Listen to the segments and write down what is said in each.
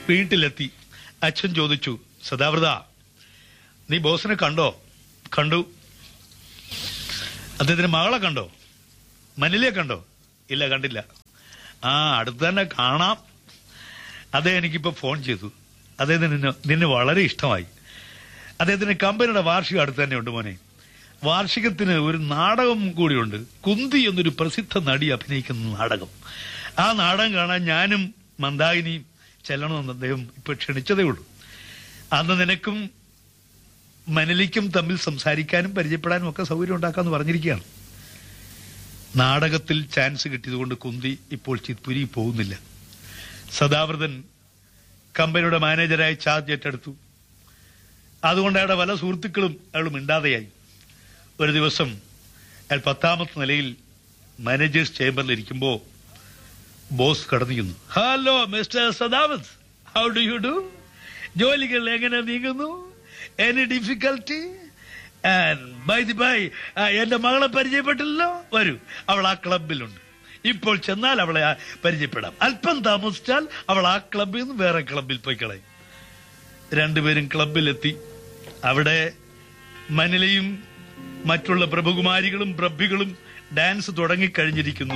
വീട്ടിലെത്തി അച്ഛൻ ചോദിച്ചു സദാവൃത നീ ബോസിനെ കണ്ടോ കണ്ടു അദ്ദേഹത്തിന്റെ മകളെ കണ്ടോ മനിലെ കണ്ടോ ഇല്ല കണ്ടില്ല ആ അടുത്ത് തന്നെ കാണാം അദ്ദേഹം എനിക്കിപ്പോ ഫോൺ ചെയ്തു അദ്ദേഹത്തിന് നിന്നെ നിന്നെ വളരെ ഇഷ്ടമായി അദ്ദേഹത്തിന് കമ്പനിയുടെ വാർഷികം അടുത്ത് തന്നെ ഉണ്ട് മോനെ വാർഷികത്തിന് ഒരു നാടകം കൂടിയുണ്ട് കുന്തി എന്നൊരു പ്രസിദ്ധ നടി അഭിനയിക്കുന്ന നാടകം ആ നാടകം കാണാൻ ഞാനും മന്ദാകിനിയും ചെല്ലണമെന്ന് അദ്ദേഹം ഇപ്പൊ ക്ഷണിച്ചതേ ഉള്ളൂ അന്ന് നിനക്കും മനലിക്കും തമ്മിൽ സംസാരിക്കാനും പരിചയപ്പെടാനും ഒക്കെ സൗകര്യം ഉണ്ടാക്കാന്ന് പറഞ്ഞിരിക്കുകയാണ് നാടകത്തിൽ ചാൻസ് കിട്ടിയതുകൊണ്ട് കുന്തി ഇപ്പോൾ ചിത്പുരി പോകുന്നില്ല സദാവൃതൻ കമ്പനിയുടെ മാനേജരായി ചാർജ് ഏറ്റെടുത്തു അതുകൊണ്ട് അയാളുടെ പല സുഹൃത്തുക്കളും അയാൾ മിണ്ടാതെയായി ഒരു ദിവസം അയാൾ പത്താമത്തെ നിലയിൽ മാനേജേഴ്സ് ചേംബറിൽ ഇരിക്കുമ്പോ ബോസ് കടന്നിരുന്നു hello mister Sadavat how do you do ജോലികൾ എങ്ങനെ നീങ്ങുന്നു any difficulty by the by എന്റെ മകളെ പരിചയപ്പെട്ടില്ലല്ലോ വരൂ അവൾ ആ ക്ലബിലുണ്ട് ഇപ്പോൾ ചെന്നാൽ അവളെ ആ പരിചയപ്പെടാം അല്പം താമസിച്ചാൽ അവൾ ആ ക്ലബിൽ നിന്ന് വേറെ ക്ലബിൽ പോയി കളയും രണ്ടുപേരും ക്ലബിലെത്തി അവിടെ മനിലയും മറ്റുള്ള പ്രഭുകുമാരികളും പ്രഭ്യകളും ഡാൻസ് തുടങ്ങിക്കഴിഞ്ഞിരിക്കുന്നു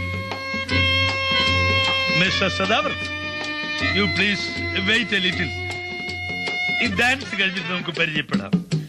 mister Sadavar you please wait a little ഈ ഡാൻസ് കഴിഞ്ഞിട്ട് നമുക്ക് പരിചയപ്പെടാം